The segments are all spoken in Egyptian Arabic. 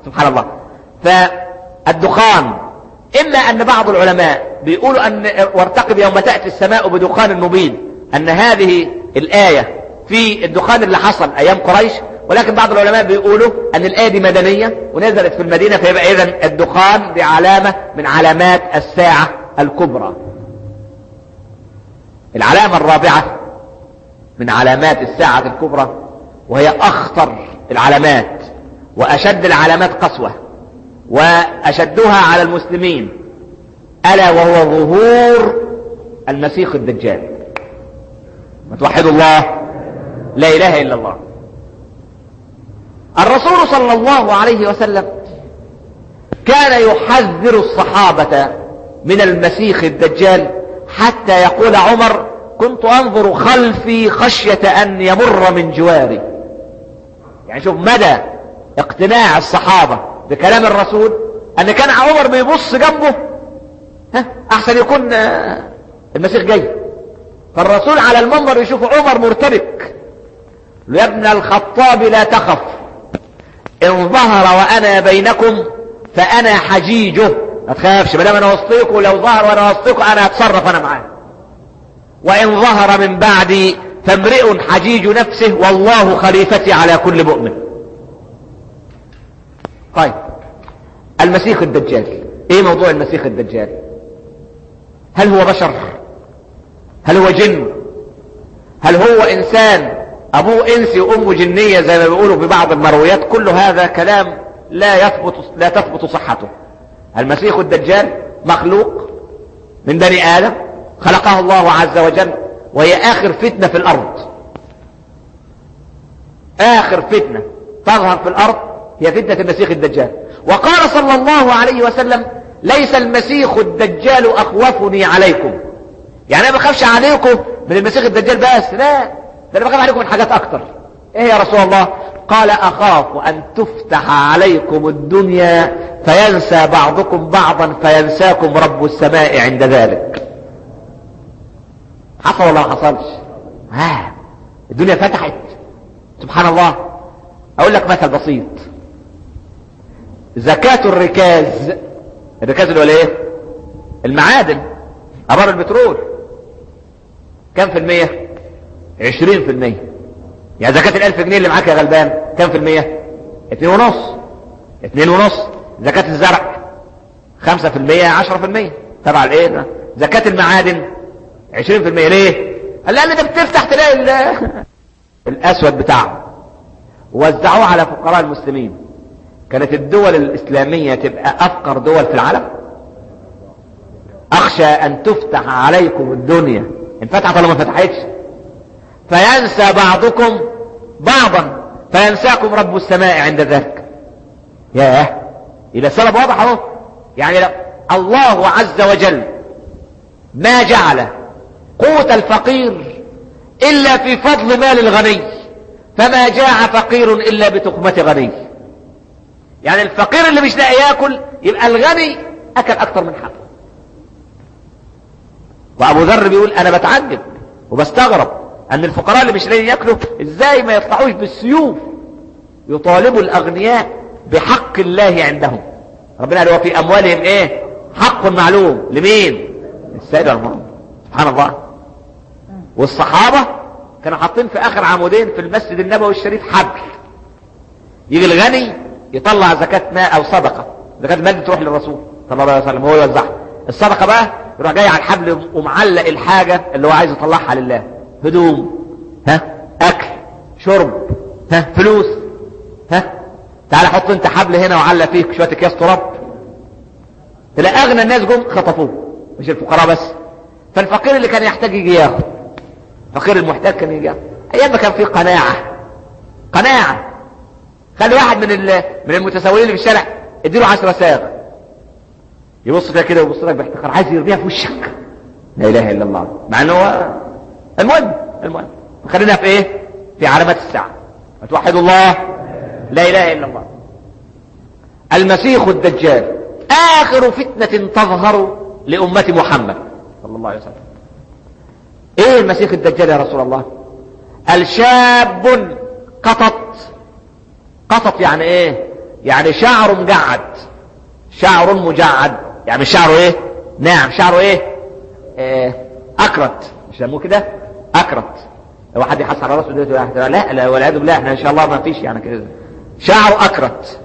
سبحان الله فالدخان إما أن بعض العلماء بيقولوا أن وارتقب يوم تأتي السماء بدخان مبين أن هذه الآية في الدخان اللي حصل أيام قريش ولكن بعض العلماء بيقولوا أن الآية دي مدنية ونزلت في المدينة فيبقى إذن الدخان دي علامة من علامات الساعة الكبرى العلامة الرابعة من علامات الساعة الكبرى وهي أخطر العلامات وأشد العلامات قسوة وأشدها على المسلمين ألا وهو ظهور المسيح الدجال ما توحدوا الله لا إله إلا الله الرسول صلى الله عليه وسلم كان يحذر الصحابة من المسيح الدجال حتى يقول عمر كنت انظر خلفي خشية ان يمر من جواري يعني شوف مدى اقتناع الصحابة بكلام الرسول ان كان عمر بيبص جنبه ها احسن يكون المسيح جاي فالرسول على المنبر يشوف عمر مرتبك يا ابن الخطاب لا تخف ان ظهر وانا بينكم فانا حجيجه ما تخافش ما دام انا وسطيكم لو ظهر وانا وسطيكم انا هتصرف انا معاه وان ظهر من بعدي فامرئ حجيج نفسه والله خليفتي على كل مؤمن طيب المسيح الدجال ايه موضوع المسيح الدجال هل هو بشر هل هو جن هل هو انسان ابوه انسي وامه جنية زي ما بيقولوا في بعض المرويات كل هذا كلام لا يثبت لا تثبت صحته المسيح الدجال مخلوق من بني ادم خلقه الله عز وجل وهي اخر فتنة في الارض اخر فتنة تظهر في الارض هي فتنة المسيح الدجال وقال صلى الله عليه وسلم ليس المسيح الدجال اخوفني عليكم يعني انا ما بخافش عليكم من المسيح الدجال بس لا ده انا بخاف عليكم من حاجات اكتر ايه يا رسول الله قال اخاف ان تفتح عليكم الدنيا فينسى بعضكم بعضا فينساكم رب السماء عند ذلك حصل ولا ما حصلش ها الدنيا فتحت سبحان الله اقول لك مثل بسيط زكاة الركاز الركاز اللي هو ايه المعادن ابار البترول كم في المية عشرين في المية يعني زكاة الالف جنيه اللي معاك يا غلبان كم في المية اتنين ونص اتنين ونص زكاة الزرع خمسة في المية عشرة في المية تبع الايه زكاة المعادن عشرين في المية ليه قال لان ده بتفتح تلاقي الاسود بتاعه وزعوه على فقراء المسلمين كانت الدول الاسلامية تبقى افقر دول في العالم اخشى ان تفتح عليكم الدنيا انفتحت ولا ما فتحتش فينسى بعضكم بعضا فينساكم رب السماء عند ذلك ياه يبقى السبب واضح اهو يعني لا الله عز وجل ما جعل قوت الفقير الا في فضل مال الغني فما جاع فقير الا بتقمة غني يعني الفقير اللي مش لاقي ياكل يبقى الغني اكل اكتر من حقه وابو ذر بيقول انا بتعجب وبستغرب ان الفقراء اللي مش لاقيين ياكلوا ازاي ما يطلعوش بالسيوف يطالبوا الاغنياء بحق الله عندهم ربنا قال وفي اموالهم ايه حق معلوم لمين السيد والمرض سبحان الله والصحابة كانوا حاطين في اخر عمودين في المسجد النبوي الشريف حبل يجي الغني يطلع زكاة ماء او صدقة زكاة مال تروح للرسول صلى الله عليه وسلم هو يوزعها الصدقة بقى يروح جاي على الحبل ومعلق الحاجة اللي هو عايز يطلعها لله هدوم ها اكل شرب ها فلوس ها تعال حط انت حبل هنا وعلق فيه شوية اكياس تراب تلاقي اغنى الناس جم خطفوه مش الفقراء بس فالفقير اللي كان يحتاج يجي ياخد الفقير المحتاج كان يجي ياخد ايام ما كان في قناعة قناعة خلي واحد من من المتسولين اللي في الشارع اديله 10 ساغ يبص فيها كده ويبص لك باحتقار عايز يرميها في وشك لا اله الا الله مع انه هو المهم المهم خلينا في ايه في علامات الساعه توحدوا الله لا اله الا الله المسيح الدجال اخر فتنه تظهر لامه محمد صلى الله عليه وسلم ايه المسيح الدجال يا رسول الله الشاب قطط قطط يعني ايه يعني شعره مجعد شعر مجعد يعني شعره ايه نعم شعره ايه اه اكرت يسموه كده اكرت لو حد يحس على راسه دلوقتي لا لا والعياذ بالله احنا ان شاء الله ما فيش يعني كده شعره اكرت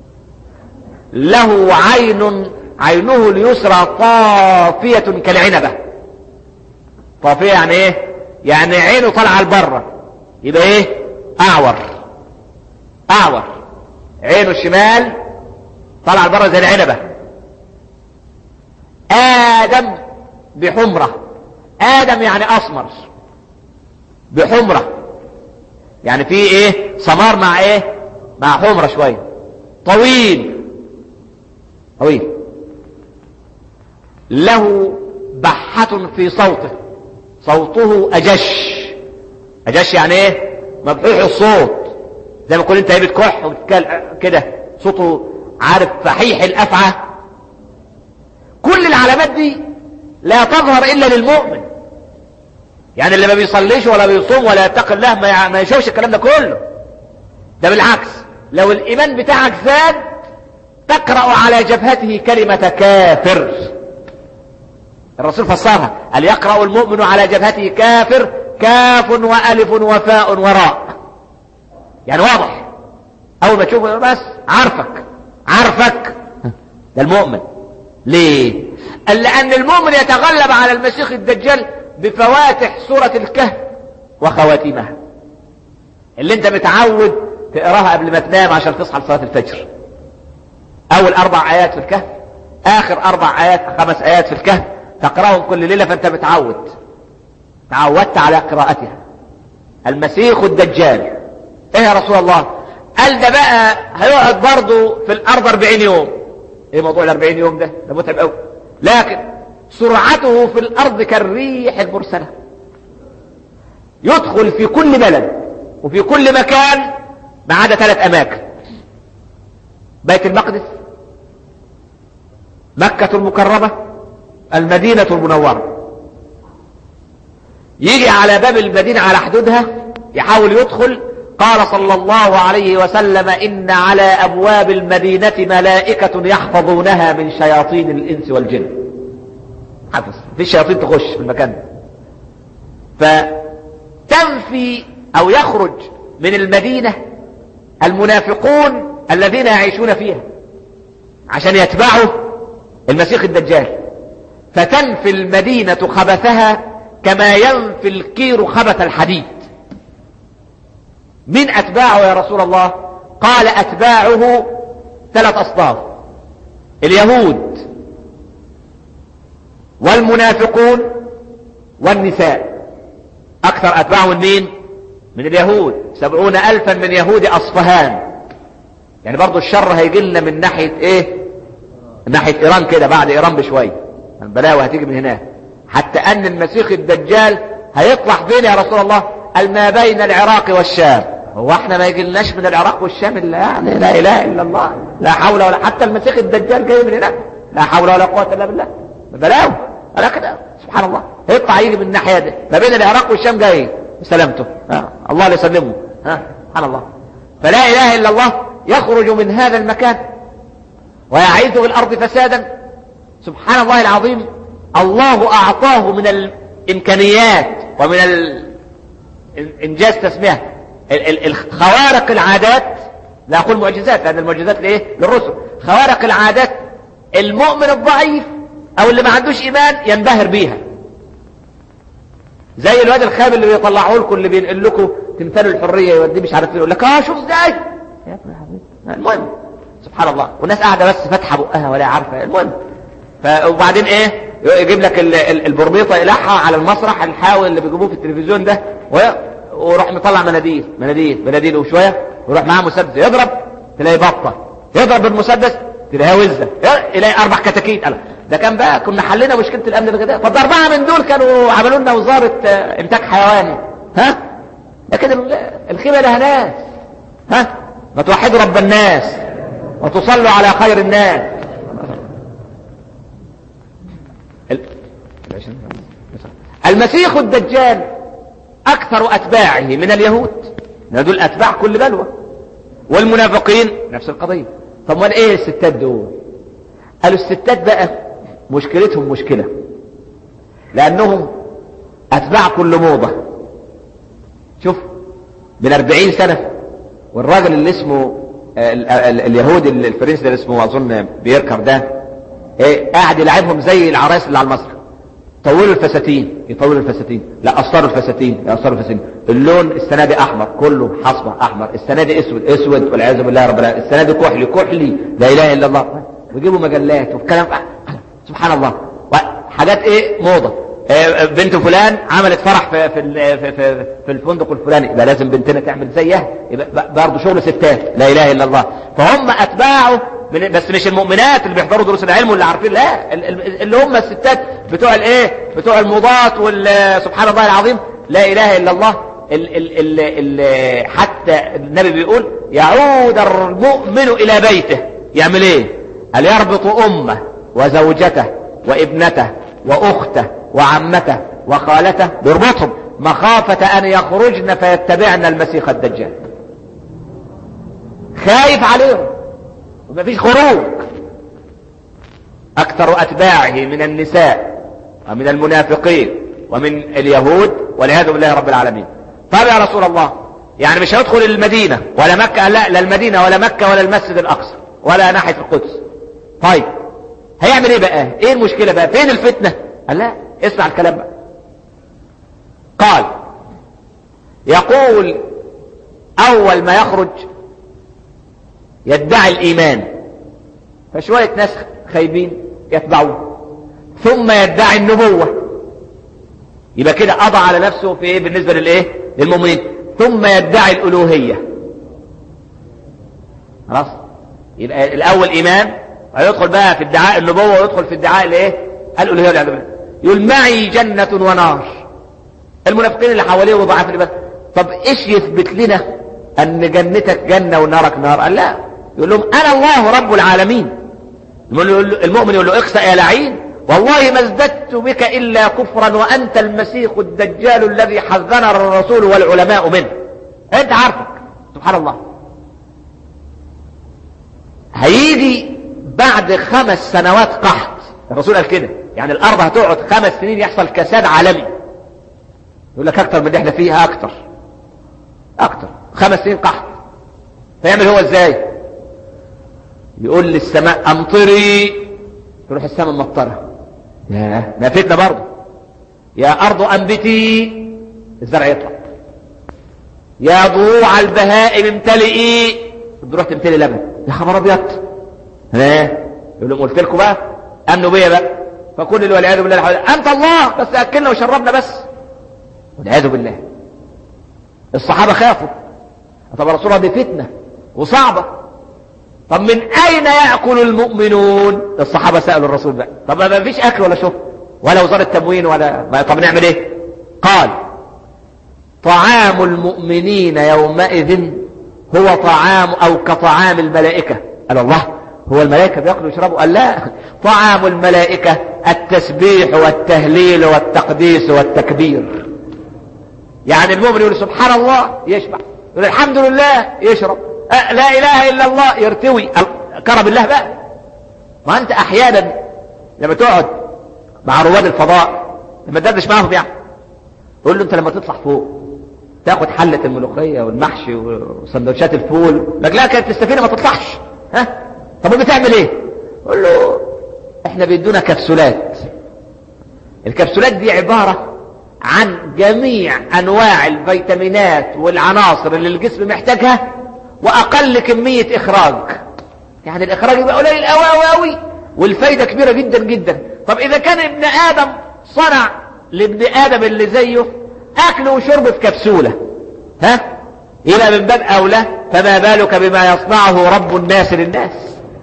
له عين عينه اليسرى طافية كالعنبة طافية يعني ايه يعني عينه طالعة لبره يبقى ايه اعور اعور عينه الشمال طالعة لبره زي العنبة ادم بحمرة ادم يعني اسمر بحمرة يعني في ايه سمار مع ايه مع حمرة شوية طويل طويل له بحة في صوته صوته أجش أجش يعني إيه مبحوح الصوت زي ما تكون أنت بتكح وبتتكلم كده صوته عارف فحيح الأفعى كل العلامات دي لا تظهر إلا للمؤمن يعني اللي ما بيصليش ولا بيصوم ولا يتقي الله ما ما يشوفش الكلام ده كله ده بالعكس لو الإيمان بتاعك زاد تقرأ على جبهته كلمة كافر الرسول فسرها قال يقرأ المؤمن على جبهته كافر كاف وألف وفاء وراء يعني واضح أول ما تشوفه بس عارفك عارفك ده المؤمن ليه قال لأن المؤمن يتغلب على المسيح الدجال بفواتح سورة الكهف وخواتيمها اللي انت متعود تقراها قبل ما تنام عشان تصحى لصلاة الفجر اول اربع ايات في الكهف اخر اربع ايات خمس ايات في الكهف تقراهم كل ليله فانت متعود تعودت على قراءتها المسيح الدجال ايه يا رسول الله قال ده بقى هيقعد برضه في الارض 40 يوم ايه موضوع ال 40 يوم ده ده متعب قوي لكن سرعته في الارض كالريح المرسله يدخل في كل بلد وفي كل مكان ما عدا ثلاث اماكن بيت المقدس مكة المكرمة المدينة المنورة يجي على باب المدينة على حدودها يحاول يدخل قال صلى الله عليه وسلم إن على أبواب المدينة ملائكة يحفظونها من شياطين الإنس والجن حفظ في شياطين تخش في المكان فتنفي أو يخرج من المدينة المنافقون الذين يعيشون فيها عشان يتبعوا المسيح الدجال فتنفي المدينة خبثها كما ينفي الكير خبث الحديد من أتباعه يا رسول الله قال أتباعه ثلاث أصناف اليهود والمنافقون والنساء أكثر أتباعه من مين من اليهود سبعون ألفا من يهود أصفهان يعني برضو الشر هيجي لنا من ناحية ايه من ناحية ايران كده بعد ايران بشوية البلاوة هتيجي من هناك حتى ان المسيح الدجال هيطلع فين يا رسول الله قال ما بين العراق والشام هو احنا ما يجيلناش من العراق والشام الا يعني لا اله الا الله لا حول ولا حتى المسيح الدجال جاي من هناك لا حول ولا قوة الا بالله بلاوة ولا كده سبحان الله هيطلع يجي من الناحية دي ما بين العراق والشام جاي بسلامته ها الله لا يسلمه ها سبحان الله فلا اله الا الله يخرج من هذا المكان ويعيث في الارض فسادا سبحان الله العظيم الله اعطاه من الامكانيات ومن الانجاز تسميها خوارق العادات لا اقول معجزات لان المعجزات لايه للرسل خوارق العادات المؤمن الضعيف او اللي ما عندوش ايمان ينبهر بيها زي الواد الخاب اللي بيطلعوه لكم اللي بينقل لكم تمثال الحريه يوديه مش عارف فين يقول لك اه شوف ازاي يا ابن حبيبي المهم سبحان الله والناس قاعده بس فاتحه بقها ولا عارفه المهم ف... وبعدين ايه يجيب لك ال... ال... البربيطه يلحها على المسرح الحاوي اللي بيجيبوه في التلفزيون ده و... ويروح مطلع مناديل مناديل مناديل وشويه ويروح معاه مسدس يضرب تلاقي بطه يضرب بالمسدس تلاقيها وزه يلاقي اربع كتاكيت ده كان بقى كنا حلينا مشكله الامن الغذائي طب اربعه من دول كانوا عملوا لنا وزاره انتاج حيواني ها لكن الخيبه لها ناس ها ما توحدوا رب الناس وتصلوا على خير الناس المسيح الدجال اكثر اتباعه من اليهود دول اتباع كل بلوى والمنافقين نفس القضية طب امال ايه الستات دول قالوا الستات بقى مشكلتهم مشكلة لانهم اتباع كل موضة شوف من اربعين سنة والراجل اللي اسمه ال- ال- اليهودي الفرنسي اللي اسمه اظن بيركر ده ايه قاعد يلعبهم زي العرايس اللي على المسرح طولوا الفساتين يطولوا الفساتين لا قصروا الفساتين يقصروا الفساتين اللون السنه دي احمر كله حصبه احمر السنه دي اسود اسود والعياذ بالله رب العالمين السنه دي كحلي كحلي لا اله الا الله ويجيبوا مجلات وكلام سبحان الله حاجات ايه موضه إيه بنت فلان عملت فرح في في ال- في, في, في الفندق الفلاني يبقى لازم بنتنا تعمل زيها يبقى برضه شغل ستات لا اله الا الله فهم اتباعه من بس مش المؤمنات اللي بيحضروا دروس العلم واللي عارفين لا ال- ال- اللي هم الستات بتوع الايه بتوع الموضات وال- سبحان الله العظيم لا اله الا الله ال ال ال ال حتى النبي بيقول يعود المؤمن الى بيته يعمل ايه قال يربط امه وزوجته وابنته واخته وعمته وخالته بيربطهم مخافة ان يخرجن فيتبعن المسيح الدجال خايف عليهم ومفيش خروج اكثر اتباعه من النساء ومن المنافقين ومن اليهود والعياذ بالله رب العالمين طب يا رسول الله يعني مش هيدخل المدينة ولا مكة لا لا المدينة ولا مكة ولا المسجد الاقصى ولا ناحية القدس طيب هيعمل ايه بقى ايه المشكلة بقى فين الفتنة قال لا اسمع الكلام بقى قال يقول اول ما يخرج يدعي الايمان فشوية ناس خايبين يتبعوه ثم يدعي النبوة يبقى كده قضى على نفسه في ايه بالنسبة للايه للمؤمنين ثم يدعي الالوهية خلاص يبقى الاول ايمان هيدخل بقى في ادعاء النبوة ويدخل في ادعاء الايه الالوهية والعياذ بالله يقول معي جنة ونار المنافقين اللي حواليه وضعاف اللي بس طب ايش يثبت لنا ان جنتك جنة ونارك نار قال لا يقول لهم انا الله رب العالمين المؤمن يقول له اخسأ يا لعين والله ما ازددت بك الا كفرا وانت المسيح الدجال الذي حذرنا الرسول والعلماء منه انت عارفك سبحان الله هيجي بعد خمس سنوات قحط الرسول قال كده يعني الارض هتقعد خمس سنين يحصل كساد عالمي يقول لك اكتر من اللي احنا فيها اكتر اكتر خمس سنين قحط فيعمل هو ازاي يقول للسماء امطري تروح السماء مطرة يا ما فتنة برضه يا ارض انبتي الزرع يطلع يا ضروع البهائم امتلئي تروح تمتلي لبن يا خبر ابيض ها يقول لهم قلت لكم بقى امنوا بيا بقى فكل اللي والعياذ بالله حوالي. انت الله بس اكلنا وشربنا بس والعياذ بالله الصحابه خافوا طب يا رسول الله دي فتنه وصعبه طب من اين ياكل المؤمنون الصحابه سالوا الرسول بقى طب ما فيش اكل ولا شرب ولا وزاره تموين ولا ما طب نعمل ايه قال طعام المؤمنين يومئذ هو طعام او كطعام الملائكه قال الله هو الملائكة بيأكلوا ويشربوا قال لا طعام الملائكة التسبيح والتهليل والتقديس والتكبير يعني المؤمن يقول سبحان الله يشبع يقول الحمد لله يشرب أه لا إله إلا الله يرتوي كرم الله بقى ما أنت أحيانا لما تقعد مع رواد الفضاء لما تدردش معاهم يعني تقول له أنت لما تطلع فوق تاخد حلة الملوخية والمحشي وسندوتشات الفول لك لا كانت السفينة ما تطلعش ها طب بتعمل ايه قول له احنا بيدونا كبسولات الكبسولات دي عبارة عن جميع انواع الفيتامينات والعناصر اللي الجسم محتاجها واقل كمية اخراج يعني الاخراج يبقى قليل قوي قوي قوي والفايدة كبيرة جدا جدا طب اذا كان ابن ادم صنع لابن ادم اللي زيه اكل وشرب في كبسولة ها يبقى من باب اولى فما بالك بما يصنعه رب الناس للناس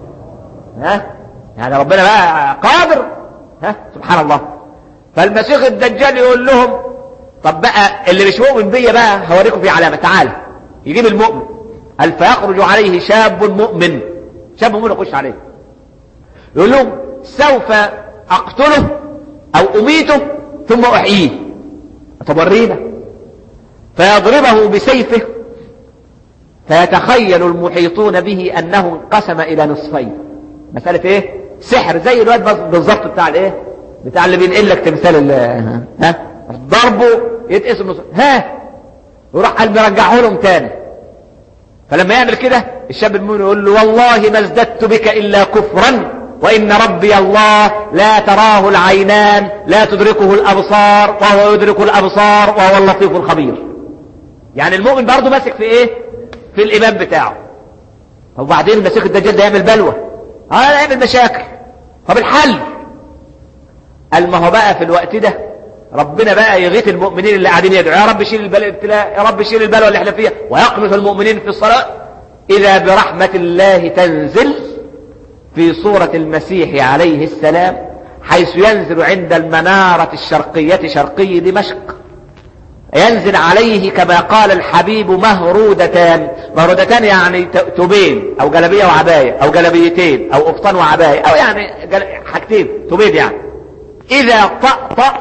ها يعني ربنا بقى قادر ها سبحان الله فالمسيح الدجال يقول لهم طب بقى اللي مش مؤمن بيا بقى هوريكم في علامه تعالى يجيب المؤمن هل فيخرج عليه شاب مؤمن شاب مؤمن يخش عليه يقول لهم سوف اقتله او اميته ثم احييه طب ورينا فيضربه بسيفه فيتخيل المحيطون به انه انقسم الى نصفين مسألة ايه سحر زي الواد بالظبط بتاع الايه بتاع اللي بينقل لك تمثال ها ضربه يتقسم نص ها وراح قال مرجعه لهم تاني فلما يعمل كده الشاب المؤمن يقول له والله ما ازددت بك الا كفرا وان ربي الله لا تراه العينان لا تدركه الابصار وهو يدرك الابصار وهو اللطيف الخبير يعني المؤمن برضه ماسك في ايه في الامام بتاعه وبعدين المسيح الدجال ده يعمل بلوى اه يعمل مشاكل طب الحل قال ما هو بقى في الوقت ده ربنا بقى يغيث المؤمنين اللي قاعدين يدعوا يا رب شيل الابتلاء يا رب شيل البلوى اللي احنا فيها ويقنط المؤمنين في الصلاة إذا برحمة الله تنزل في صورة المسيح عليه السلام حيث ينزل عند المنارة الشرقية شرقي دمشق ينزل عليه كما قال الحبيب مهرودتان مهرودتان يعني تبين او جلبية وعباية او جلبيتين او قفطان وعباية او يعني حاجتين تبيد يعني اذا طأطأ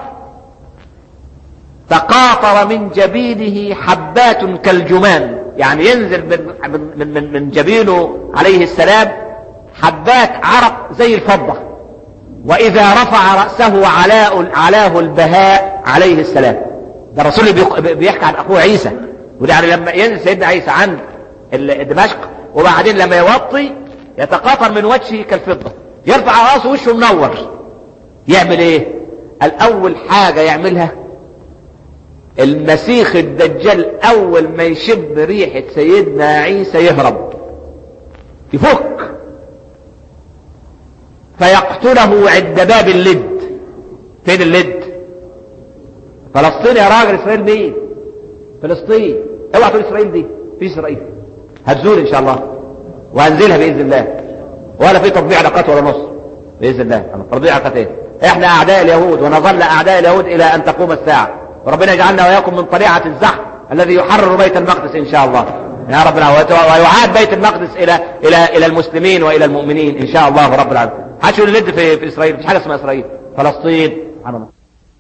تقاطر من جبينه حبات كالجمان يعني ينزل من, من, من, من جبينه عليه السلام حبات عرق زي الفضة واذا رفع رأسه علاء علاه البهاء عليه السلام ده الرسول بيحكي عن اخوه عيسى وده يعني لما ينزل سيدنا عيسى عند دمشق وبعدين لما يوطي يتقاطر من وجهه كالفضة يرفع راسه وشه منور يعمل ايه الاول حاجة يعملها المسيخ الدجال اول ما يشم ريحة سيدنا عيسى يهرب يفك فيقتله عند باب اللد فين اللد فلسطين يا راجل اسرائيل مين فلسطين اوعى تقول اسرائيل دي في اسرائيل هتزول ان شاء الله وهنزلها باذن الله ولا في تطبيع علاقات ولا نص باذن الله تطبيع علاقتين احنا اعداء اليهود ونظل اعداء اليهود الى ان تقوم الساعه وربنا يجعلنا واياكم من طليعه الزحف الذي يحرر بيت المقدس ان شاء الله يا ربنا ويعاد بيت المقدس الى الى الى المسلمين والى المؤمنين ان شاء الله رب العالمين حدش يقول ند في, في اسرائيل مش حاجه اسمها اسرائيل فلسطين سبحان الله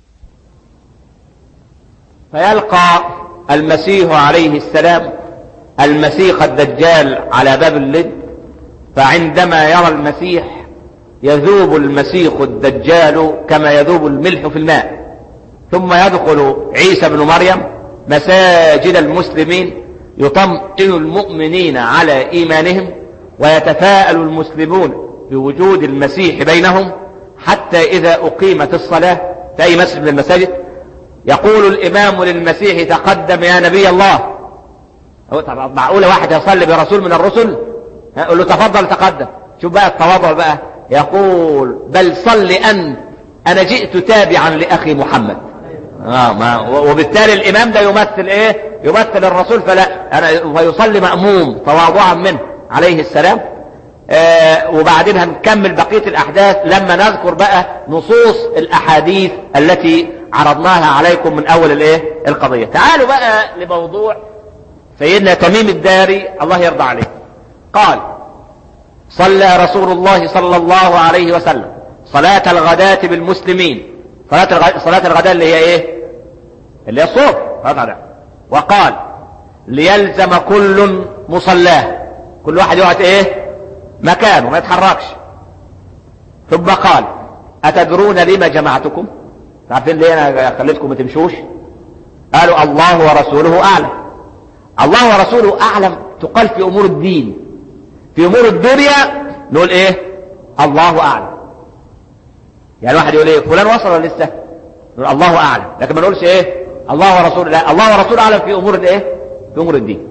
فيلقى المسيح عليه السلام المسيح الدجال على باب اللد فعندما يرى المسيح يذوب المسيح الدجال كما يذوب الملح في الماء ثم يدخل عيسى بن مريم مساجد المسلمين يطمئن المؤمنين على ايمانهم ويتفاءل المسلمون بوجود المسيح بينهم حتى اذا اقيمت الصلاة في اي مسجد من المساجد يقول الامام للمسيح تقدم يا نبي الله معقولة واحد يصلي برسول من الرسل يقول له تفضل تقدم شوف بقى التواضع بقى يقول بل صل انت انا جئت تابعا لاخي محمد آه ما وبالتالي الامام ده يمثل ايه يمثل الرسول فلا انا ويصلي مأموم تواضعا منه عليه السلام آه وبعدين هنكمل بقية الاحداث لما نذكر بقى نصوص الاحاديث التي عرضناها عليكم من اول الايه القضية تعالوا بقى لموضوع سيدنا تميم الداري الله يرضى عليه قال صلى رسول الله صلى الله عليه وسلم صلاة الغداة بالمسلمين صلاة الغداء, صلاة الغداء اللي هي ايه اللي هي الصبح صلاة الغداء وقال ليلزم كل مصلاه كل واحد يقعد ايه مكانه ما يتحركش ثم قال اتدرون لما جمعتكم عارفين ليه انا خليتكم ما تمشوش قالوا الله ورسوله اعلم الله ورسوله اعلم تقال في امور الدين في امور الدنيا نقول ايه الله اعلم يعني واحد يقول ايه فلان وصل ولا لسه نقول الله اعلم لكن ما نقولش ايه الله ورسوله لا الله ورسوله اعلم في امور الايه في امور الدين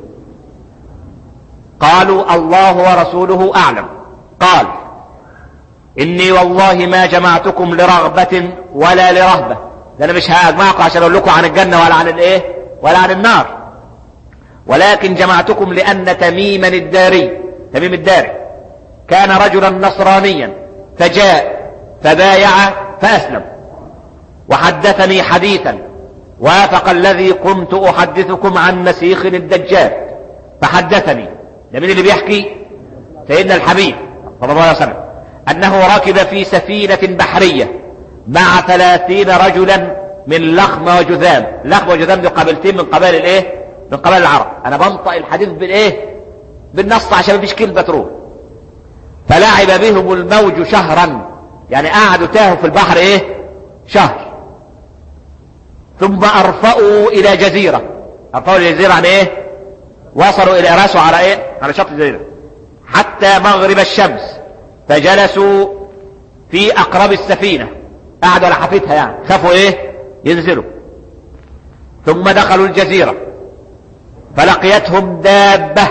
قالوا الله ورسوله اعلم قال اني والله ما جمعتكم لرغبة ولا لرهبة ده انا مش هجمعكم عشان اقول لكم عن الجنة ولا عن الايه ولا عن النار ولكن جمعتكم لان تميما الداري تميم الداري كان رجلا نصرانيا فجاء فبايع فاسلم وحدثني حديثا وافق الذي كنت احدثكم عن مسيخ الدجال فحدثني ده مين اللي بيحكي سيدنا الحبيب صلى الله عليه وسلم انه ركب في سفينة بحرية مع ثلاثين رجلا من لخم وجذام لخم وجذام دي قبيلتين من قبائل الايه من قبائل العرب انا بنطق الحديث بالايه بالنص عشان مفيش كلمة تروح فلعب بهم الموج شهرا يعني قعدوا تاهوا في البحر ايه شهر ثم ارفأوا الى جزيرة ارفأوا الى جزيرة يعني ايه وصلوا الى راسوا على ايه على شط الجزيرة حتى مغرب الشمس فجلسوا في اقرب السفينة قعدوا على حافتها يعني خافوا ايه ينزلوا ثم دخلوا الجزيرة فلقيتهم دابة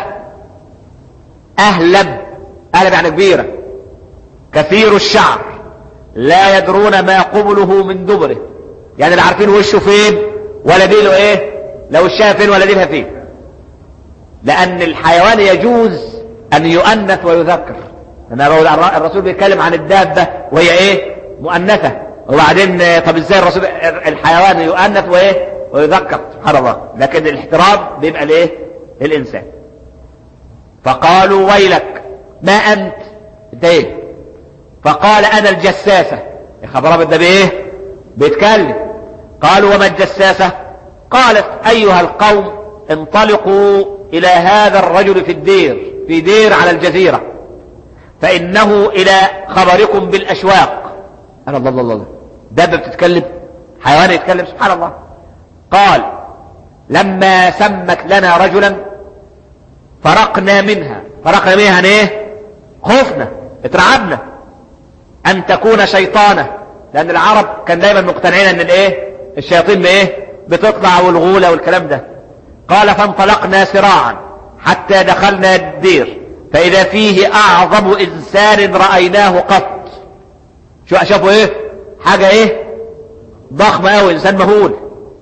اهلب اهلب يعني كبيرة كثير الشعر لا يدرون ما قبله من دبره يعني لا عارفين وشه فين ولا ديله ايه لو وشها فين ولا ديلها فين لان الحيوان يجوز ان يؤنث ويذكر لما الرسول بيتكلم عن الدابة وهي ايه مؤنثة وبعدين طب ازاي الرسول الحيوان يؤنث وايه ويذكر سبحان الله لكن الاحترام بيبقى لايه للانسان فقالوا ويلك ما انت انت ايه فقال انا الجساسة يا خبر ده بايه بيتكلم قالوا وما الجساسة قالت ايها القوم انطلقوا الى هذا الرجل في الدير في دير على الجزيرة فانه الى خبركم بالاشواق انا الله الله الله دابة بتتكلم حيوان يتكلم سبحان الله قال لما سمت لنا رجلا فرقنا منها فرقنا منها يعني ايه خفنا اترعبنا ان تكون شيطانة لان العرب كان دايما مقتنعين ان الايه الشياطين ايه بتطلع والغولة والكلام ده قال فانطلقنا سراعا حتى دخلنا الدير فاذا فيه اعظم انسان رأيناه قط شو شافوا ايه حاجة ايه ضخمة اوي انسان مهول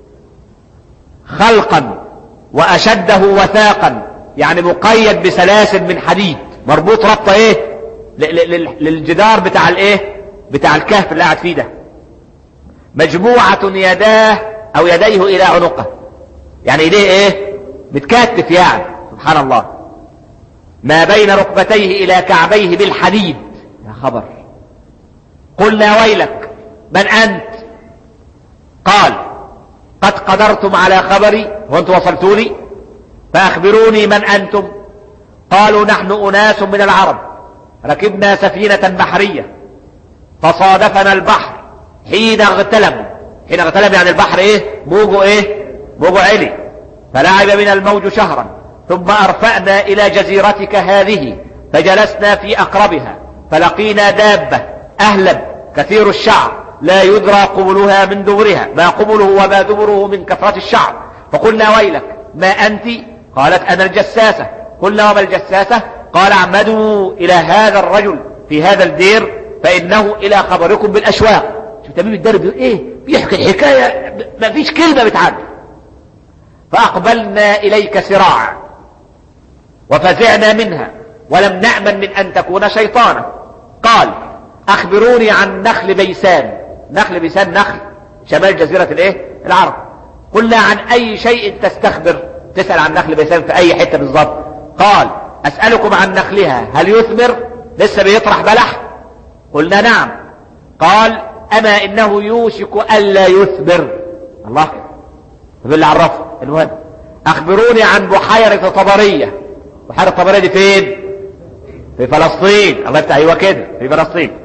خلقا واشده وثاقا يعني مقيد بسلاسل من حديد مربوط ربطة ايه للجدار بتاع الايه بتاع الكهف اللي قاعد فيه ده مجموعة يداه او يديه الى عنقه يعني ايديه ايه متكتف يعني سبحان الله ما بين ركبتيه الى كعبيه بالحديد يا خبر قلنا ويلك من انت قال قد قدرتم على خبري وانتم وصلتوا لي فاخبروني من انتم قالوا نحن اناس من العرب ركبنا سفينة بحرية فصادفنا البحر حين اغتلم حين اغتلم يعني البحر ايه موجه ايه موجه علي فلعب من الموج شهرا ثم ارفأنا الى جزيرتك هذه فجلسنا في اقربها فلقينا دابة اهلب كثير الشعر لا يدرى قبلها من دبرها ما قبله وما دبره من كثرة الشعر فقلنا ويلك ما انت قالت انا الجساسة قلنا وما الجساسة قال اعمدوا الى هذا الرجل في هذا الدير فانه الى خبركم بالاشواق شوف تميم الدرب بيقول ايه بيحكي حكاية ما فيش كلمة بتعدي فاقبلنا اليك سراعا وفزعنا منها ولم نأمن من ان تكون شيطانا قال اخبروني عن نخل بيسان نخل بيسان نخل شمال جزيرة الايه العرب قلنا عن اي شيء تستخبر تسأل عن نخل بيسان في اي حتة بالظبط قال اسألكم عن نخلها هل يثمر لسه بيطرح بلح قلنا نعم قال اما انه يوشك الا يثمر الله بالله عرفه المهم اخبروني عن بحيرة طبرية بحيرة طبرية دي فين في فلسطين الله يفتح ايوه كده في فلسطين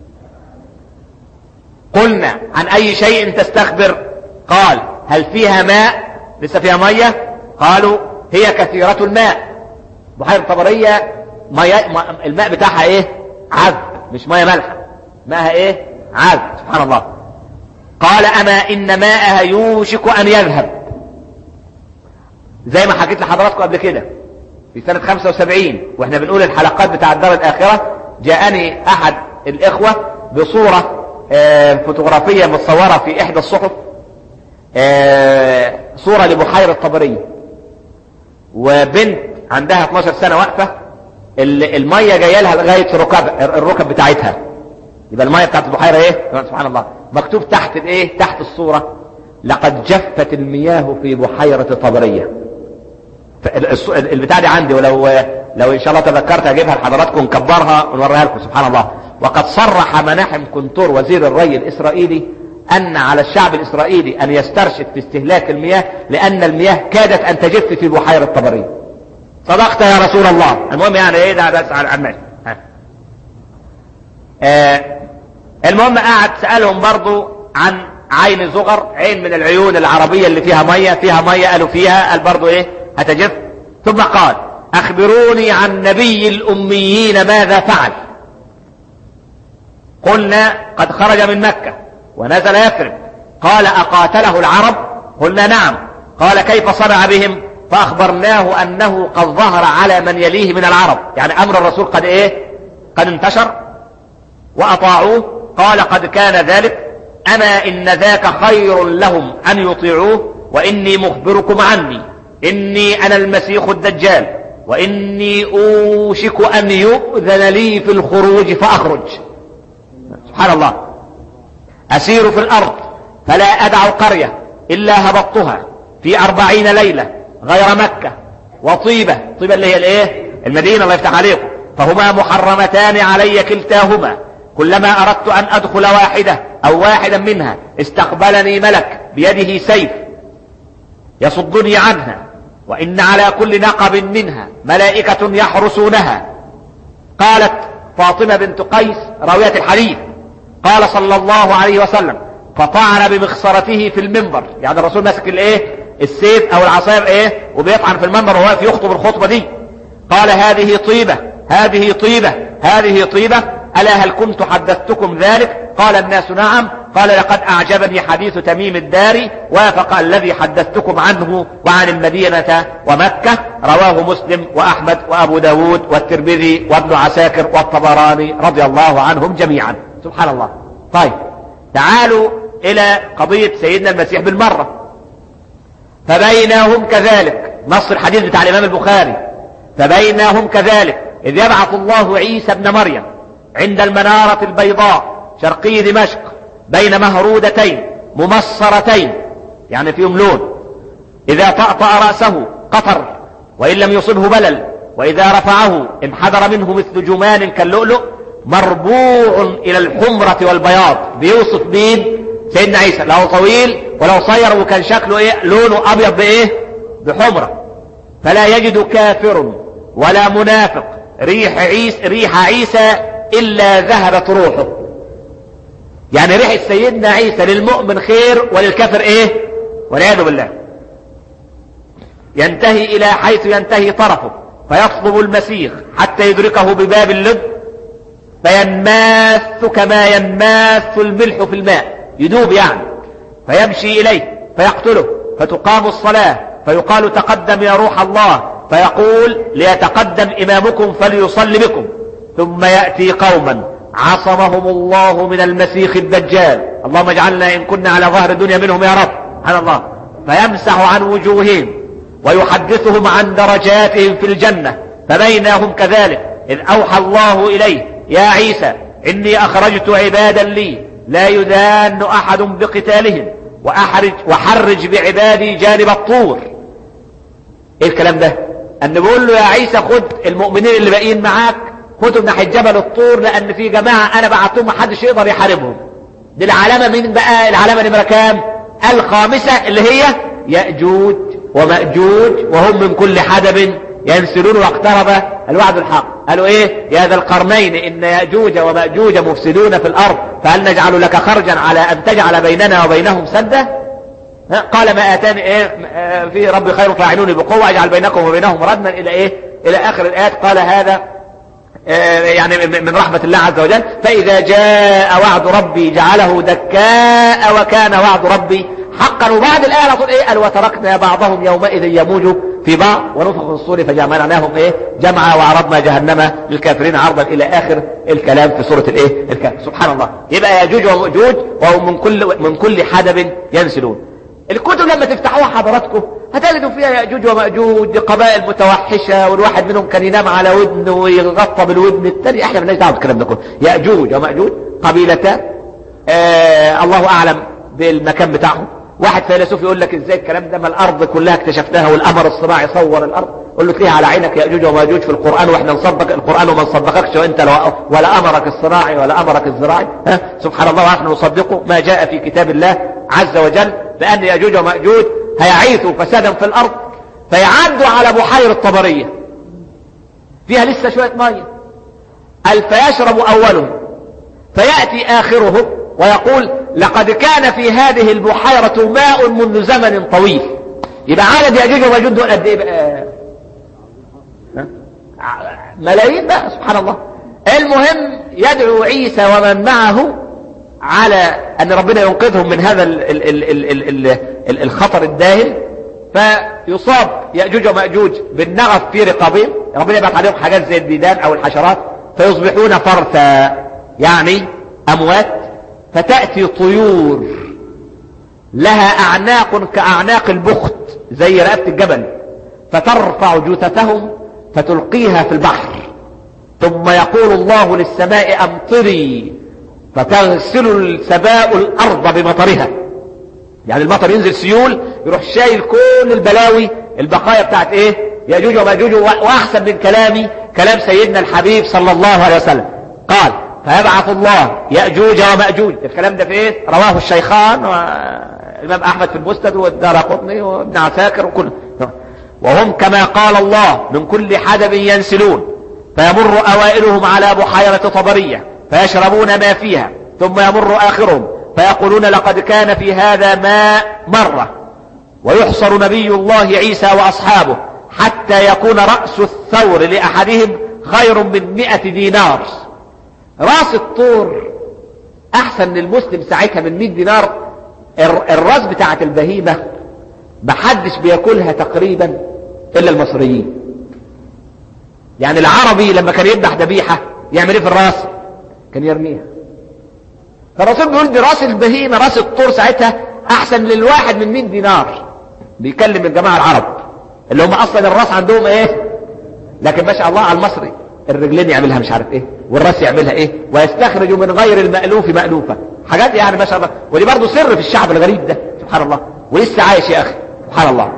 قلنا عن اي شيء تستخبر قال هل فيها ماء لسه فيها مية قالوا هي كثيرة الماء بحيرة طبرية مية الماء بتاعها ايه عذب مش مية مالحة ماءها ايه عذب سبحان الله قال اما ان ماءها يوشك ان يذهب زي ما حكيت لحضراتكم قبل كده في سنة 75 واحنا بنقول الحلقات بتاع الدار الاخرة جاءني احد الاخوة بصورة فوتوغرافية متصورة في احدى الصحف صورة لبحيرة طبرية وبنت عندها 12 سنة واقفة المية جاية لها لغاية الركب الركب بتاعتها يبقى المية بتاعت البحيرة ايه سبحان الله مكتوب تحت الايه تحت الصورة لقد جفت المياه في بحيرة طبرية البتاع دي عندي ولو لو ان شاء الله تذكرت اجيبها لحضراتكم نكبرها ونوريها لكم سبحان الله وقد صرح مناحم كنتور وزير الري الاسرائيلي ان على الشعب الاسرائيلي ان يسترشد في استهلاك المياه لان المياه كادت ان تجف في بحيرة طبرية صدقت يا رسول الله المهم يعني ايه ده بس على الناس آه المهم قعد سألهم برضو عن عين زغر عين من العيون العربية اللي فيها مية فيها مية قالوا فيها قال برضو ايه هتجف ثم قال اخبروني عن نبي الاميين ماذا فعل قلنا قد خرج من مكة ونزل يثرب قال اقاتله العرب قلنا نعم قال كيف صنع بهم فاخبرناه انه قد ظهر على من يليه من العرب يعني امر الرسول قد ايه قد انتشر واطاعوه قال قد كان ذلك اما ان ذاك خير لهم ان يطيعوه واني مخبركم عني اني انا المسيح الدجال واني اوشك ان يؤذن لي في الخروج فاخرج سبحان الله اسير في الارض فلا ادع قرية الا هبطتها في اربعين ليلة غير مكة وطيبة طيبة اللي هي الايه المدينة الله يفتح عليكم فهما محرمتان علي كلتاهما كلما اردت ان ادخل واحدة او واحدا منها استقبلني ملك بيده سيف يصدني عنها وان على كل نقب منها ملائكة يحرسونها قالت فاطمة بنت قيس راوية الحديث قال صلى الله عليه وسلم فطعن بمخصرته في المنبر يعني الرسول ماسك الايه السيف او العصاية ايه وبيطعن في المنبر وهو واقف يخطب الخطبة دي قال هذه طيبة هذه طيبة هذه طيبة ألا هل كنت حدثتكم ذلك قال الناس نعم قال لقد أعجبني حديث تميم الداري وافق الذي حدثتكم عنه وعن المدينة ومكة رواه مسلم وأحمد وأبو داود والترمذي وابن عساكر والطبراني رضي الله عنهم جميعا سبحان الله طيب تعالوا إلى قضية سيدنا المسيح بالمرة فبينهم كذلك نص الحديث بتاع الإمام البخاري فبينهم كذلك إذ يبعث الله عيسى ابن مريم عند المنارة البيضاء شرقي دمشق بين مهرودتين ممصرتين يعني فيهم لون إذا طأطأ رأسه قطر وإن لم يصبه بلل وإذا رفعه انحدر منه مثل جمان كاللؤلؤ مربوع إلى الحمرة والبياض بيوصف مين سيدنا عيسى لو طويل ولو صير وكان شكله ايه لونه ابيض بايه بحمرة فلا يجد كافر ولا منافق ريح عيسى ريح عيسى الا ذهبت روحه يعني ريحة سيدنا عيسى للمؤمن خير وللكافر ايه والعياذ بالله ينتهي الى حيث ينتهي طرفه فيطلب المسيح حتى يدركه بباب اللب فينماث كما ينماث الملح في الماء يدوب يعني فيمشي اليه فيقتله فتقام الصلاة فيقال تقدم يا روح الله فيقول ليتقدم امامكم فليصلي بكم ثم يأتي قوما عصمهم الله من المسيخ الدجال اللهم اجعلنا ان كنا على ظهر الدنيا منهم يا رب سبحان الله فيمسح عن وجوههم ويحدثهم عن درجاتهم في الجنة فبينهم كذلك إذ أوحى الله إليه يا عيسى إني أخرجت عبادا لي لا يدان أحد بقتالهم وأحرج وحرج بعبادي جانب الطور إيه الكلام ده أن بيقول له يا عيسى خد المؤمنين اللي باقيين معاك خدهم ناحية جبل الطور لأن في جماعة أنا بعتهم محدش يقدر يحاربهم دي العلامة مين بقى العلامة نمرة كام الخامسة اللي هي يأجوج ومأجوج وهم من كل حدب ينسلون واقترب الوعد الحق قالوا ايه يا ذا القرنين ان يأجوج ومأجوج مفسدون في الارض فهل نجعل لك خرجا على ان تجعل بيننا وبينهم سدا قال ما اتاني ايه في ربي خير فاعلوني بقوة اجعل بينكم وبينهم ردما الى ايه الى اخر الايات قال هذا يعني من رحمة الله عز وجل فإذا جاء وعد ربي جعله دكاء وكان وعد ربي حقا وبعد الآية على طول إيه قال وتركنا بعضهم يومئذ يموج في بعض ونفخ في الصور فجمعناهم إيه جمعا وعرضنا جهنم للكافرين عرضا إلى آخر الكلام في سورة الإيه الكهف سبحان الله يبقى ياجوج ومأجوج وهم من كل من كل حدب ينسلون الكتب لما تفتحوها حضراتكم هتجدوا فيها يأجوج ومأجوج دي قبائل متوحشة والواحد منهم كان ينام على ودن ويغطى بالودن التاني احنا مالناش دعوه بالكلام ده كله يأجوج ومأجوج قبيلتان آه الله اعلم بالمكان بتاعهم واحد فيلسوف يقول لك ازاي الكلام ده ما الارض كلها اكتشفناها والقمر الصناعي صور الارض قول له تلاقيها على عينك يأجوج ومأجوج في القرآن واحنا نصدق القرآن وما نصدقكش وانت لو ولا امرك الصناعي ولا امرك الزراعي ها سبحان الله ونحن نصدقه ما جاء في كتاب الله عز وجل بأن يأجوج ومأجوج هيعيثوا فسادا في الأرض فيعدوا على بحيرة طبرية فيها لسه شوية مية قال فيشرب أوله فيأتي آخره ويقول لقد كان في هذه البحيرة ماء منذ زمن طويل يبقى عدد يأجوج وماجوج دول قد ايه بقى ملايين بقى سبحان الله المهم يدعو عيسى ومن معه على ان ربنا ينقذهم من هذا ال ال ال ال ال ال الخطر الداهل فيصاب يأجوج ومأجوج بالنغف في رقابهم ربنا يبعث عليهم حاجات زي الديدان او الحشرات فيصبحون فرثا يعني اموات فتأتي طيور لها اعناق كاعناق البخت زي رقبة الجبل فترفع جثثهم فتلقيها في البحر ثم يقول الله للسماء امطري فتغسل السماء الارض بمطرها يعني المطر ينزل سيول يروح شايل كل البلاوي البقايا بتاعت ايه ياجوج وماجوج واحسن من كلامي كلام سيدنا الحبيب صلى الله عليه وسلم قال فيبعث الله يأجوج ومأجوج الكلام ده في ايه رواه الشيخان والامام احمد في المسند والدار قطني وابن عساكر وكل وهم كما قال الله من كل حدب ينسلون فيمر اوائلهم على بحيرة طبرية فيشربون ما فيها ثم يمر اخرهم فيقولون لقد كان في هذا ماء مرة ويحصر نبي الله عيسى واصحابه حتى يكون رأس الثور لأحدهم خير من مئة دينار راس الطور احسن للمسلم ساعتها من 100 دينار الراس بتاعت البهيمة محدش بياكلها تقريبا الا المصريين يعني العربي لما كان يذبح ذبيحة يعمل ايه في الراس كان يرميها فالرسول بيقول دي راس البهيمة راس الطور ساعتها احسن للواحد من 100 دينار بيكلم الجماعة العرب اللي هم اصلا الراس عندهم ايه لكن ما شاء الله على المصري الرجلين يعملها مش عارف ايه والراس يعملها ايه ويستخرج من غير المألوف مألوفة حاجات يعني ما شاء الله ودي برضه سر في الشعب الغريب ده سبحان الله ولسه عايش يا اخي سبحان الله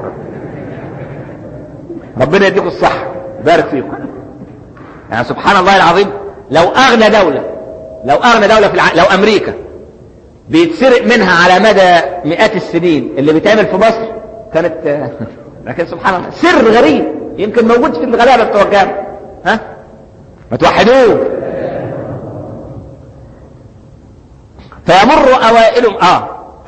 ربنا يديكم الصحة بارك فيكم يعني سبحان الله العظيم لو اغنى دولة لو اغنى دولة في الع... لو امريكا بيتسرق منها على مدى مئات السنين اللي بيتعمل في مصر كانت لكن سبحان الله سر غريب يمكن موجود في الغلابة بتوع الجامعة ها ما توحدوه فيمر اوائلهم اه ف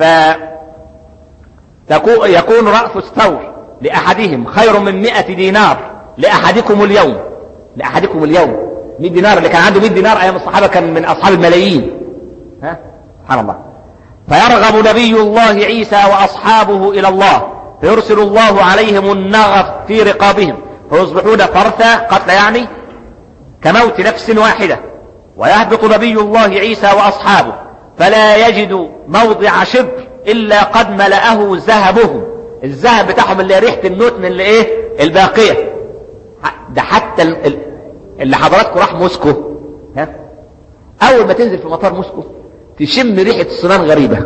يكون رأس الثور لأحدهم خير من مئة دينار لأحدكم اليوم لأحدكم اليوم 100 دينار اللي كان عنده 100 دينار أيام الصحابة كان من أصحاب الملايين ها سبحان الله فيرغب نبي الله عيسى وأصحابه إلى الله فيرسل الله عليهم النغف في رقابهم فيصبحون فرثا قتل يعني كموت نفس واحدة ويهبط نبي الله عيسى وأصحابه فلا يجد موضع شبر إلا قد ملأه ذهبهم الذهب بتاعهم اللي ريحة النتن اللي ايه الباقية ده حتى اللي حضراتكم راح موسكو ها اول ما تنزل في مطار موسكو تشم ريحة الصنان غريبة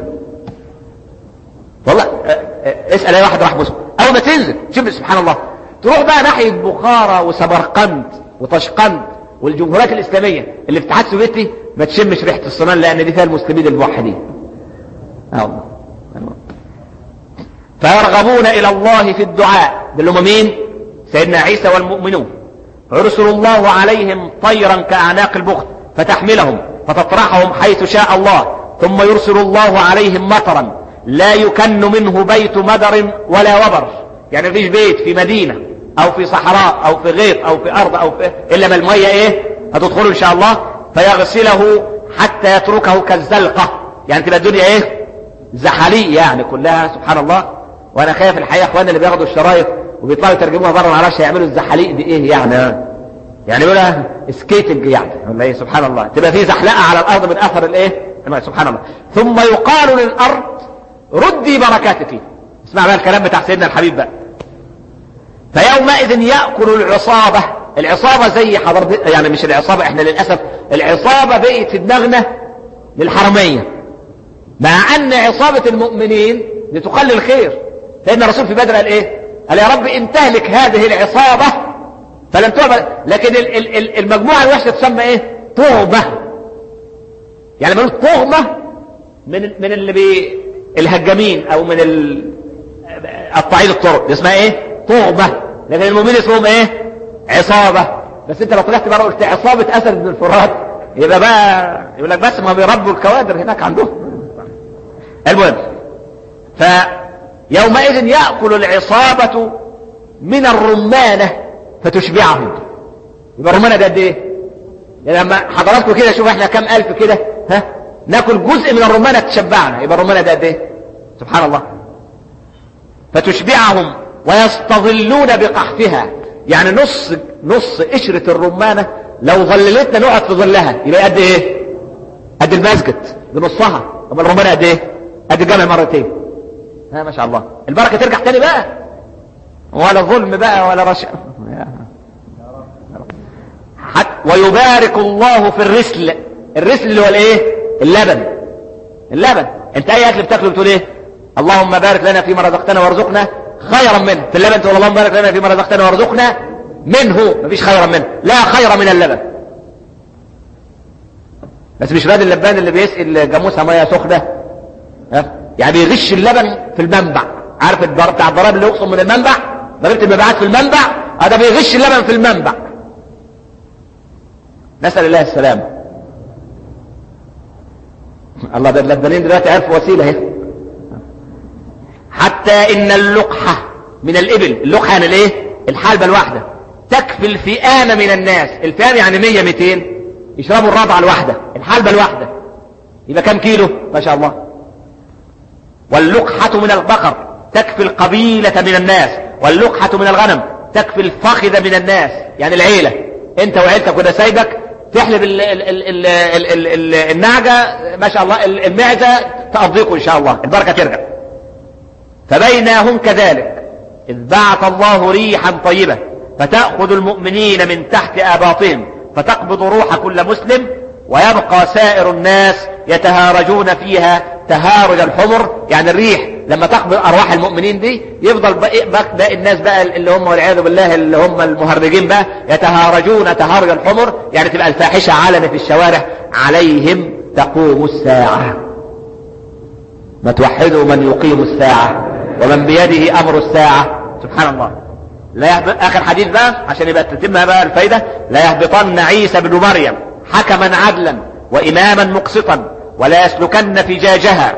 والله اسأل اي واحد راح موسكو اول ما تنزل تشم سبحان الله تروح بقى ناحية بخارى وسمرقند وطشقند والجمهوريات الاسلامية اللي في الاتحاد السوفيتي ما تشمش ريحة الصنان لان دي فيها المسلمين الموحدين اه الله فيرغبون الى الله في الدعاء اللي هم مين سيدنا عيسى والمؤمنون فيرسل الله عليهم طيرا كاعناق البخت فتحملهم فتطرحهم حيث شاء الله ثم يرسل الله عليهم مطرا لا يكن منه بيت مدر ولا وبر يعني مفيش بيت في مدينة او في صحراء او في غيط او في ارض او في الا ما المية ايه هتدخلوا ان شاء الله فيغسله حتى يتركه كالزلقة يعني تبقى الدنيا ايه زحاليق يعني كلها سبحان الله وانا خايف الحقيقه اخواننا اللي بياخدوا الشرايط وبيطلعوا يترجموها بره ما اعرفش هيعملوا الزحاليق دي ايه يعني يعني يقولها سكيتنج يعني ولا ايه سبحان الله تبقى في زحلقه على الارض من اثر الايه سبحان الله ثم يقال للارض ردي بركاتك اسمع بقى الكلام بتاع سيدنا الحبيب بقى فيومئذ ياكل العصابه العصابه زي حضرتك يعني مش العصابه احنا للاسف العصابه بقت في دماغنا للحرميه مع ان عصابه المؤمنين لتقلل خير سيدنا الرسول في بدر قال ايه قال يا رب ان تهلك هذه العصابة فلن تعبد لكن ال ال ال المجموعة الوحشة تسمى ايه طغمة يعني بنقول طغمة من من اللي بي الهجامين او من ال قطاعين الطرق دي اسمها ايه طغمة لكن المؤمنين اسمهم ايه عصابة بس انت لو طلعت بقى قلت عصابة اسد بن الفرات يبقى بقى يقول لك بس ما بيربوا الكوادر هناك عندهم المهم فيومئذ يأكل العصابة من الرمانة فتشبعهم يبقى الرمانة ده قد ايه يعني لما حضراتكم كده شوف احنا كم الف كده ها ناكل جزء من الرمانة تشبعنا يبقى الرمانة ده قد ايه سبحان الله فتشبعهم ويستظلون بقحفها يعني نص نص قشرة الرمانة لو ظللتنا نقعد في ظلها يبقى قد ايه قد المسجد بنصها اما الرمانة قد ايه قد الجامع مرتين ها ما شاء الله البركة ترجع تاني بقى ولا ظلم بقى ولا رشا حتى ويبارك الله في الرسل الرسل اللي هو الايه اللبن اللبن انت اي اكل بتاكله بتقول ايه اللهم بارك لنا فيما رزقتنا وارزقنا خيرا منه في اللبن تقول اللهم بارك لنا فيما رزقتنا وارزقنا منه مفيش خيرا منه لا خير من اللبن بس مش باد اللبان اللي بيسقي الجاموسه ميه سخنه ها يعني بيغش اللبن في المنبع عارف الضرب بتاع الضراب اللي يقصم من المنبع ضربت المبيعات في المنبع هذا بيغش اللبن في المنبع نسأل الله السلامة الله ده اللبنانين دلوقتي عرفوا وسيلة اهي حتى ان اللقحة من الابل اللقحة يعني الايه الحالبة الواحدة تكفي الفئام من الناس الفئام يعني 100 200 يشربوا الرابعة الواحدة الحالبة الواحدة يبقى كم كيلو ما شاء الله واللقحة من البقر تكفي القبيلة من الناس واللقحة من الغنم تكفي الفخذ من الناس يعني العيلة انت وعيلتك وده سايبك تحلب ال ال ال ال ال ال ال النعجة ما شاء الله المعزة تقضيكم ان شاء الله البركة ترجع فبينهم كذلك إذ بعث الله ريحا طيبة فتأخذ المؤمنين من تحت آباطهم فتقبض روح كل مسلم ويبقى سائر الناس يتهارجون فيها تهارج الحمر يعني الريح لما تقبض أرواح المؤمنين دي يفضل باقي, باقي الناس بقى اللي هم والعياذ بالله اللي هم المهرجين بقى يتهارجون تهارج الحمر يعني تبقى الفاحشة علنة في الشوارع عليهم تقوم الساعة ما توحدوا من يقيم الساعة ومن بيده أمر الساعة سبحان الله لا يهبط آخر حديث بقى عشان يبقى تتم بقى الفايدة لا يهبطن عيسى بن مريم حكما عدلا وإماما مقسطا ولا يسلكن فجاجها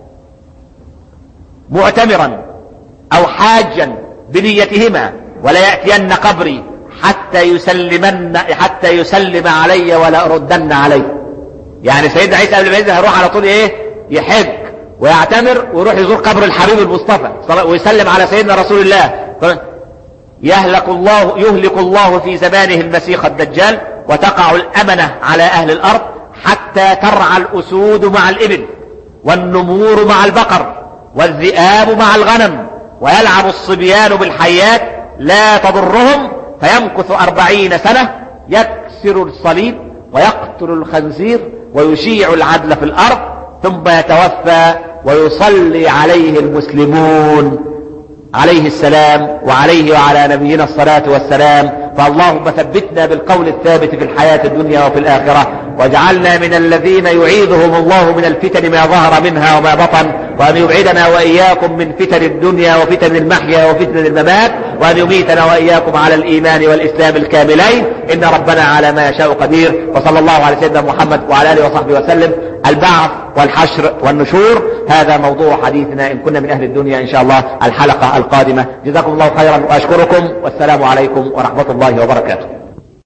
معتمرا أو حاجا بنيتهما ولا يأتين قبري حتى يسلمن حتى يسلم علي ولا أردن عليه يعني سيدنا عيسى قبل ما ينزل هيروح على طول ايه يحج ويعتمر ويروح يزور قبر الحبيب المصطفى ويسلم على سيدنا رسول الله يهلك الله يهلك الله في زمانه المسيح الدجال وتقع الأمنة على أهل الأرض حتى ترعى الأسود مع الإبل والنمور مع البقر والذئاب مع الغنم ويلعب الصبيان بالحيات لا تضرهم فيمكث أربعين سنة يكسر الصليب ويقتل الخنزير ويشيع العدل في الأرض ثم يتوفى ويصلي عليه المسلمون عليه السلام وعليه وعلى نبينا الصلاة والسلام فاللهم ثبتنا بالقول الثابت في الحياة الدنيا وفي الآخرة واجعلنا من الذين يعيذهم الله من الفتن ما ظهر منها وما بطن وأن يبعدنا وإياكم من فتن الدنيا وفتن المحيا وفتن الممات وأن يميتنا وإياكم على الإيمان والإسلام الكاملين إن ربنا على ما يشاء قدير وصلى الله على سيدنا محمد وعلى آله وصحبه وسلم البعث والحشر والنشور هذا موضوع حديثنا إن كنا من أهل الدنيا إن شاء الله الحلقة القادمة جزاكم الله خيرا وأشكركم والسلام عليكم ورحمة الله وبركاته